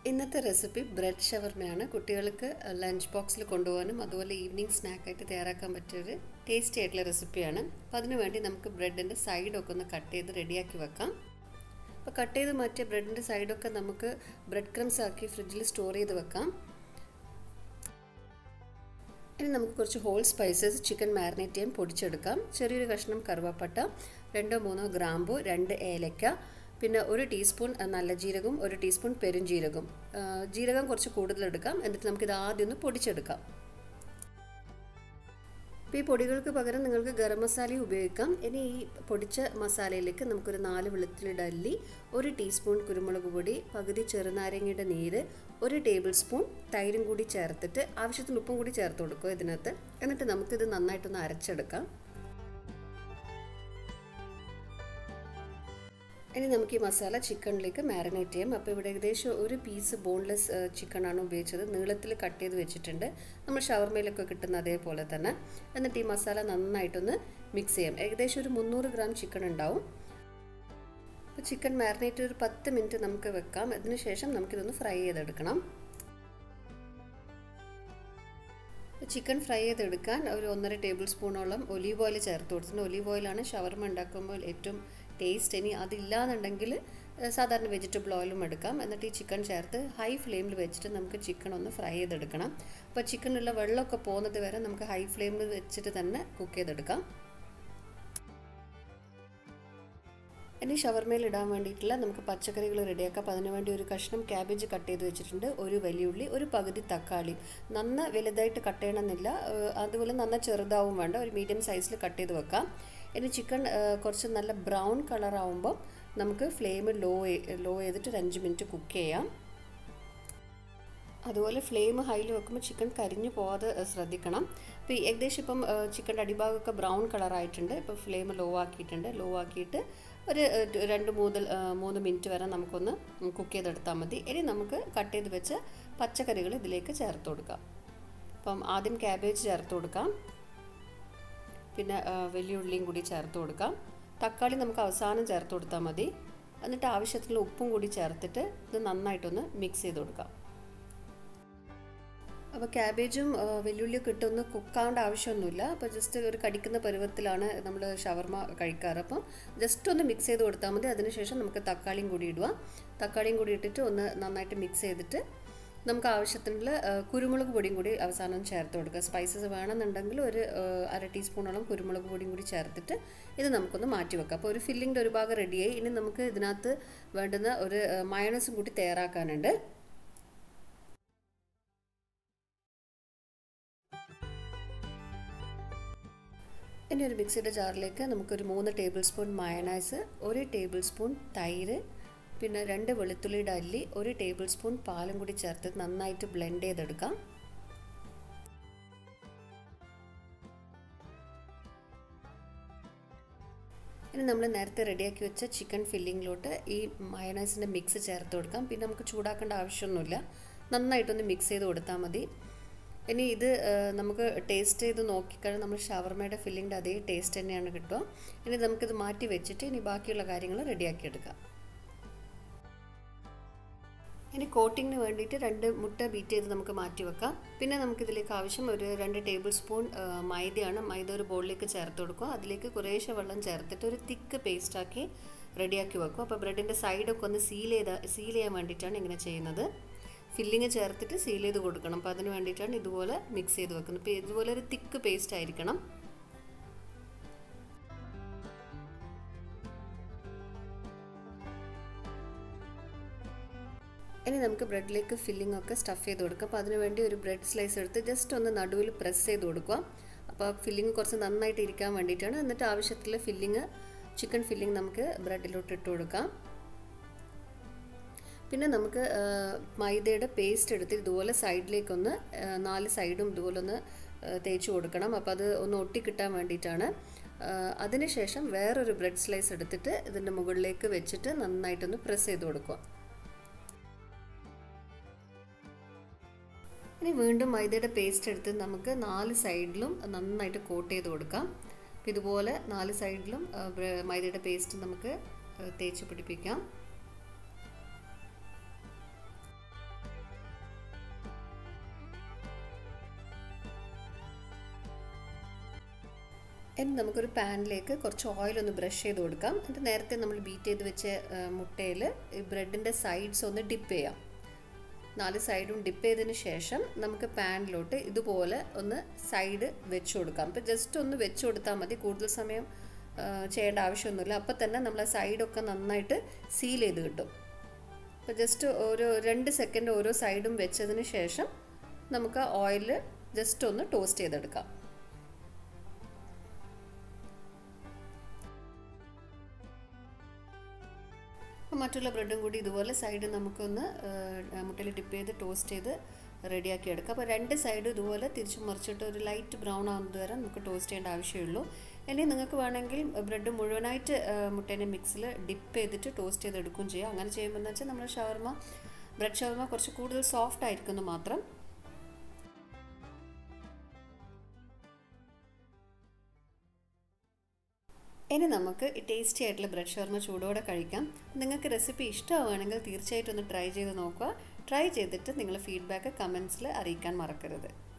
ഇന്നത്തെ recipe bread ഷവർമയാണ് കുട്ടികൾക്ക് lunch ബോക്സിൽ കൊണ്ടുപോകാനും അതുപോലെ ഈവനിങ് സ്നാക്കായിട്ട് തയ്യാറാക്കാൻ പറ്റിയൊരു ടേസ്റ്റി ആയിട്ടുള്ള റെസിപ്പിയാണ് അപ്പോൾ അതിനു വേണ്ടി നമുക്ക് ബ്രെഡിൻ്റെ സൈഡൊക്കെ ഒന്ന് കട്ട് ചെയ്ത് റെഡിയാക്കി വെക്കാം അപ്പോൾ കട്ട് ചെയ്ത് മാറ്റിയ ബ്രെഡിൻ്റെ സൈഡൊക്കെ നമുക്ക് ബ്രെഡ് ക്രംസ് ആക്കി ഫ്രിഡ്ജിൽ സ്റ്റോർ ചെയ്ത് വെക്കാം ഇനി നമുക്ക് കുറച്ച് ഹോൾ സ്പൈസസ് ചിക്കൻ മാരിനേറ്റ് ചെയ്യാൻ പൊടിച്ചെടുക്കാം ചെറിയൊരു കഷ്ണം കറുവപ്പട്ട രണ്ടോ മൂന്നോ ഗ്രാമ്പു രണ്ട് ഏലക്ക പിന്നെ ഒരു ടീസ്പൂൺ നല്ല ജീരകം ഒരു ടീസ്പൂൺ പെരുംജീരകം ജീരകം കുറച്ച് കൂടുതൽ എടുക്കാം എന്നിട്ട് നമുക്കിത് ആദ്യം ഒന്ന് പൊടിച്ചെടുക്കാം ഇപ്പോൾ ഈ പൊടികൾക്ക് പകരം നിങ്ങൾക്ക് ഗരം മസാലയും ഉപയോഗിക്കാം ഇനി ഈ പൊടിച്ച മസാലയിലേക്ക് നമുക്കൊരു നാല് വെളുത്തുള്ളി ഡല്ലി ഒരു ടീസ്പൂൺ കുരുമുളക് പൊടി പകുതി ചെറുനാരങ്ങയുടെ നീര് ഒരു ടേബിൾ സ്പൂൺ തൈരും കൂടി ചേർത്തിട്ട് ആവശ്യത്തിന് ഉപ്പും കൂടി ചേർത്ത് കൊടുക്കുക ഇതിനകത്ത് എന്നിട്ട് നമുക്കിത് നന്നായിട്ടൊന്ന് അരച്ചെടുക്കാം ഇനി നമുക്ക് ഈ മസാല ചിക്കനിലേക്ക് മാരിനേറ്റ് ചെയ്യാം അപ്പോൾ ഇവിടെ ഏകദേശം ഒരു പീസ് ബോൺലെസ് ചിക്കനാണ് ഉപയോഗിച്ചത് നീളത്തിൽ കട്ട് ചെയ്ത് വെച്ചിട്ടുണ്ട് നമ്മൾ ഷവർമയിലൊക്കെ കിട്ടുന്ന അതേപോലെ തന്നെ എന്നിട്ട് ഈ മസാല നന്നായിട്ടൊന്ന് മിക്സ് ചെയ്യാം ഏകദേശം ഒരു മുന്നൂറ് ഗ്രാം ചിക്കൻ ഉണ്ടാവും അപ്പോൾ ചിക്കൻ മാരിനേറ്റ് ഒരു പത്ത് മിനിറ്റ് നമുക്ക് വെക്കാം അതിന് ശേഷം നമുക്കിതൊന്ന് ഫ്രൈ ചെയ്തെടുക്കണം ചിക്കൻ ഫ്രൈ ചെയ്തെടുക്കാൻ ഒരു ഒന്നര ടേബിൾ സ്പൂണോളം ഒലീവ് ഓയിൽ ചേർത്ത് കൊടുത്തിട്ടുണ്ട് ഒലീവ് ഓയിലാണ് ഷവർമ ഉണ്ടാക്കുമ്പോൾ ഏറ്റവും ടേസ്റ്റ് ഇനി അതില്ലാന്നുണ്ടെങ്കിൽ സാധാരണ വെജിറ്റബിൾ ഓയിലും എടുക്കാം എന്നിട്ട് ഈ ചിക്കൻ ചേർത്ത് ഹൈ ഫ്ലെയിമിൽ വെച്ചിട്ട് നമുക്ക് ചിക്കൻ ഒന്ന് ഫ്രൈ ചെയ്തെടുക്കണം അപ്പോൾ ചിക്കനുള്ള വെള്ളമൊക്കെ പോകുന്നത് വരെ നമുക്ക് ഹൈ ഫ്ലെയിമിൽ വെച്ചിട്ട് തന്നെ കുക്ക് ചെയ്തെടുക്കാം ഇനി ഷവർമയിൽ ഇടാൻ വേണ്ടിയിട്ടുള്ള നമുക്ക് പച്ചക്കറികൾ റെഡിയാക്കാം അപ്പോൾ അതിനുവേണ്ടി ഒരു കഷ്ണം ക്യാബേജ് കട്ട് ചെയ്ത് വെച്ചിട്ടുണ്ട് ഒരു വലിയുള്ളി ഒരു പകുതി തക്കാളി നന്ന വലുതായിട്ട് കട്ട് ചെയ്യണമെന്നില്ല അതുപോലെ നന്ന ചെറുതാവും വേണ്ട ഒരു മീഡിയം സൈസിൽ കട്ട് ചെയ്ത് വെക്കാം ഇനി ചിക്കൻ കുറച്ച് നല്ല ബ്രൗൺ കളർ ആവുമ്പോൾ നമുക്ക് ഫ്ലെയിം ലോ ലോ ചെയ്തിട്ട് ഒരു അഞ്ച് മിനിറ്റ് കുക്ക് ചെയ്യാം അതുപോലെ ഫ്ലെയിം ഹൈയിൽ വെക്കുമ്പോൾ ചിക്കൻ കരിഞ്ഞു പോകാതെ ശ്രദ്ധിക്കണം അപ്പോൾ ഏകദേശം ഇപ്പം ചിക്കൻ്റെ അടിഭാഗമൊക്കെ ബ്രൗൺ കളർ ആയിട്ടുണ്ട് ഇപ്പോൾ ഫ്ലെയിം ലോ ആക്കിയിട്ടുണ്ട് ലോ ആക്കിയിട്ട് ഒരു രണ്ട് മൂന്ന് മൂന്ന് മിനിറ്റ് വരെ നമുക്കൊന്ന് കുക്ക് ചെയ്തെടുത്താൽ മതി ഇനി നമുക്ക് കട്ട് ചെയ്ത് വെച്ച് പച്ചക്കറികൾ ഇതിലേക്ക് ചേർത്ത് കൊടുക്കാം അപ്പം ആദ്യം ക്യാബേജ് ചേർത്ത് കൊടുക്കാം പിന്നെ വലിയ ഉള്ളിയും കൂടി ചേർത്ത് കൊടുക്കാം തക്കാളി നമുക്ക് അവസാനം ചേർത്ത് കൊടുത്താൽ മതി എന്നിട്ട് ആവശ്യത്തിനുള്ള ഉപ്പും കൂടി ചേർത്തിട്ട് ഇത് നന്നായിട്ടൊന്ന് മിക്സ് ചെയ്ത് കൊടുക്കാം അപ്പോൾ ക്യാബേജും വെല്ലുള്ളിയൊക്കെ ഇട്ടൊന്ന് കുക്കാവേണ്ട ആവശ്യമൊന്നുമില്ല അപ്പോൾ ജസ്റ്റ് ഒരു കടിക്കുന്ന പരുവത്തിലാണ് നമ്മൾ ഷവർമ കഴിക്കാറ് അപ്പം ജസ്റ്റ് ഒന്ന് മിക്സ് ചെയ്ത് കൊടുത്താൽ മതി അതിനുശേഷം നമുക്ക് തക്കാളിയും കൂടി ഇടുക തക്കാളിയും കൂടി ഇട്ടിട്ട് ഒന്ന് നന്നായിട്ട് മിക്സ് ചെയ്തിട്ട് നമുക്ക് ആവശ്യത്തിനുള്ള കുരുമുളക് പൊടിയും കൂടി അവസാനം ചേർത്ത് കൊടുക്കുക സ്പൈസസ് വേണമെന്നുണ്ടെങ്കിൽ ഒരു അര ടീസ്പൂണോളം കുരുമുളക് പൊടിയും കൂടി ചേർത്തിട്ട് ഇത് നമുക്കൊന്ന് മാറ്റി വെക്കാം അപ്പോൾ ഒരു ഫില്ലിങ്ങിൻ്റെ ഒരു ഭാഗം റെഡിയായി ഇനി നമുക്ക് ഇതിനകത്ത് വേണ്ടുന്ന ഒരു മയണസും കൂടി തയ്യാറാക്കാനുണ്ട് ഇനി ഒരു മിക്സിയുടെ ജാറിലേക്ക് നമുക്കൊരു മൂന്ന് ടേബിൾ സ്പൂൺ മയണൈസ് ഒരു ടേബിൾ സ്പൂൺ തൈര് പിന്നെ രണ്ട് വെളുത്തുള്ളിയുടെ അല്ലി ഒരു ടേബിൾ സ്പൂൺ പാലും കൂടി ചേർത്ത് നന്നായിട്ട് ബ്ലെൻഡ് ചെയ്തെടുക്കാം ഇനി നമ്മൾ നേരത്തെ റെഡിയാക്കി വെച്ച ചിക്കൻ ഫില്ലിങ്ങിലോട്ട് ഈ മയണൈസിൻ്റെ മിക്സ് ചേർത്ത് കൊടുക്കാം പിന്നെ നമുക്ക് ചൂടാക്കേണ്ട ആവശ്യമൊന്നുമില്ല നന്നായിട്ടൊന്ന് മിക്സ് ചെയ്ത് കൊടുത്താൽ മതി ഇനി ഇത് നമുക്ക് ടേസ്റ്റ് ചെയ്ത് നോക്കിക്കഴിഞ്ഞാൽ നമ്മൾ ഷവർമയുടെ ഫില്ലിങ്ങിൻ്റെ അതേ ടേസ്റ്റ് തന്നെയാണ് കിട്ടുക ഇനി നമുക്കിത് മാറ്റി വെച്ചിട്ട് ഇനി ബാക്കിയുള്ള കാര്യങ്ങൾ റെഡിയാക്കി എടുക്കാം ഇനി കോട്ടിങ്ങിന് വേണ്ടിയിട്ട് രണ്ട് മുട്ട ബീറ്റ് ചെയ്ത് നമുക്ക് മാറ്റി വെക്കാം പിന്നെ നമുക്കിതിലേക്ക് ആവശ്യം ഒരു രണ്ട് ടേബിൾ സ്പൂൺ മൈദയാണ് മൈദ ഒരു ബോളിലേക്ക് ചേർത്ത് കൊടുക്കുക അതിലേക്ക് കുറേശ്ശെ വെള്ളം ചേർത്തിട്ട് ഒരു തിക്ക് പേസ്റ്റാക്കി റെഡിയാക്കി വെക്കും അപ്പോൾ ബ്രെഡിൻ്റെ സൈഡൊക്കെ ഒന്ന് സീൽ ചെയ്ത സീൽ ചെയ്യാൻ വേണ്ടിയിട്ടാണ് ഇങ്ങനെ ചെയ്യുന്നത് ഫില്ലിങ് ചേർത്തിട്ട് സീൽ ചെയ്ത് കൊടുക്കണം അപ്പോൾ അതിന് വേണ്ടിയിട്ടാണ് ഇതുപോലെ മിക്സ് ചെയ്ത് വെക്കുന്നത് ഇപ്പോൾ ഇതുപോലെ ഒരു തിക്ക് പേസ്റ്റ് ആയിരിക്കണം ഇനി നമുക്ക് ബ്രെഡിലേക്ക് ഫില്ലിംഗ് ഒക്കെ സ്റ്റഫ് ചെയ്ത് കൊടുക്കാം അപ്പോൾ അതിന് വേണ്ടി ഒരു ബ്രെഡ് സ്ലൈസ് എടുത്ത് ജസ്റ്റ് ഒന്ന് നടുവിൽ പ്രസ് ചെയ്ത് കൊടുക്കുക അപ്പോൾ ഫില്ലിംഗ് കുറച്ച് നന്നായിട്ട് ഇരിക്കാൻ വേണ്ടിയിട്ടാണ് എന്നിട്ട് ആവശ്യത്തിലുള്ള ഫില്ലിങ് ചിക്കൻ ഫില്ലിംഗ് നമുക്ക് ബ്രെഡിലോട്ട് ഇട്ട് കൊടുക്കാം പിന്നെ നമുക്ക് മൈദയുടെ പേസ്റ്റ് എടുത്ത് ഇതുപോലെ സൈഡിലേക്കൊന്ന് നാല് സൈഡും ഇതുപോലെ ഒന്ന് തേച്ച് കൊടുക്കണം അപ്പോൾ അത് ഒന്ന് ഒട്ടിക്കിട്ടാൻ വേണ്ടിയിട്ടാണ് അതിനുശേഷം വേറൊരു ബ്രെഡ് സ്ലൈസ് എടുത്തിട്ട് ഇതിൻ്റെ മുകളിലേക്ക് വെച്ചിട്ട് നന്നായിട്ടൊന്ന് പ്രസ് ചെയ്ത് കൊടുക്കുക ഇനി വീണ്ടും മൈദയുടെ പേസ്റ്റ് എടുത്ത് നമുക്ക് നാല് സൈഡിലും നന്നായിട്ട് കോട്ട് ചെയ്ത് കൊടുക്കാം ഇതുപോലെ നാല് സൈഡിലും മൈദയുടെ പേസ്റ്റ് നമുക്ക് തേച്ച് പിടിപ്പിക്കാം ഇനി നമുക്കൊരു പാനിലേക്ക് കുറച്ച് ഓയിൽ ഒന്ന് ബ്രഷ് ചെയ്ത് കൊടുക്കാം എന്നിട്ട് നേരത്തെ നമ്മൾ ബീറ്റ് ചെയ്ത് വെച്ച മുട്ടയിൽ ഈ ബ്രെഡിൻ്റെ സൈഡ്സ് ഒന്ന് ഡിപ്പ് ചെയ്യാം നാല് സൈഡും ഡിപ്പ് ചെയ്തതിന് ശേഷം നമുക്ക് പാനിലോട്ട് ഇതുപോലെ ഒന്ന് സൈഡ് വെച്ച് കൊടുക്കാം അപ്പോൾ ജസ്റ്റ് ഒന്ന് വെച്ച് കൊടുത്താൽ മതി കൂടുതൽ സമയം ചെയ്യേണ്ട ആവശ്യമൊന്നുമില്ല അപ്പോൾ തന്നെ നമ്മൾ സൈഡൊക്കെ നന്നായിട്ട് സീൽ ചെയ്ത് കിട്ടും അപ്പോൾ ജസ്റ്റ് ഓരോ രണ്ട് സെക്കൻഡ് ഓരോ സൈഡും വെച്ചതിന് ശേഷം നമുക്ക് ഓയിൽ ജസ്റ്റ് ഒന്ന് ടോസ്റ്റ് ചെയ്തെടുക്കാം മറ്റുള്ള ബ്രെഡും കൂടി ഇതുപോലെ സൈഡ് നമുക്കൊന്ന് മുട്ടയിൽ ഡിപ്പ് ചെയ്ത് ടോസ്റ്റ് ചെയ്ത് റെഡിയാക്കി എടുക്കാം അപ്പോൾ രണ്ട് സൈഡ് ഇതുപോലെ തിരിച്ചു മറിച്ചിട്ട് ഒരു ലൈറ്റ് ബ്രൗൺ ആവുന്നത് വരെ നമുക്ക് ടോസ്റ്റ് ചെയ്യേണ്ട ആവശ്യമുള്ളൂ ഇനി നിങ്ങൾക്ക് വേണമെങ്കിൽ ബ്രെഡ് മുഴുവനായിട്ട് മുട്ടേനെ മിക്സിൽ ഡിപ്പ് ചെയ്തിട്ട് ടോസ്റ്റ് ചെയ്ത് എടുക്കുകയും ചെയ്യാം അങ്ങനെ ചെയ്യുമ്പോൾ എന്ന് വെച്ചാൽ നമ്മൾ ഷവർമ ബ്രെഡ് ഷവർമ കുറച്ച് കൂടുതൽ സോഫ്റ്റ് ആയിരിക്കുന്നു മാത്രം ഇനി നമുക്ക് ടേസ്റ്റി ആയിട്ടുള്ള ബ്രെഡ് ഷവർമ ചൂടോടെ കഴിക്കാം നിങ്ങൾക്ക് റെസിപ്പി ഇഷ്ടമാവുകയാണെങ്കിൽ തീർച്ചയായിട്ടും ഒന്ന് ട്രൈ ചെയ്ത് നോക്കുക ട്രൈ ചെയ്തിട്ട് നിങ്ങൾ ഫീഡ്ബാക്ക് കമൻസിൽ അറിയിക്കാൻ മറക്കരുത്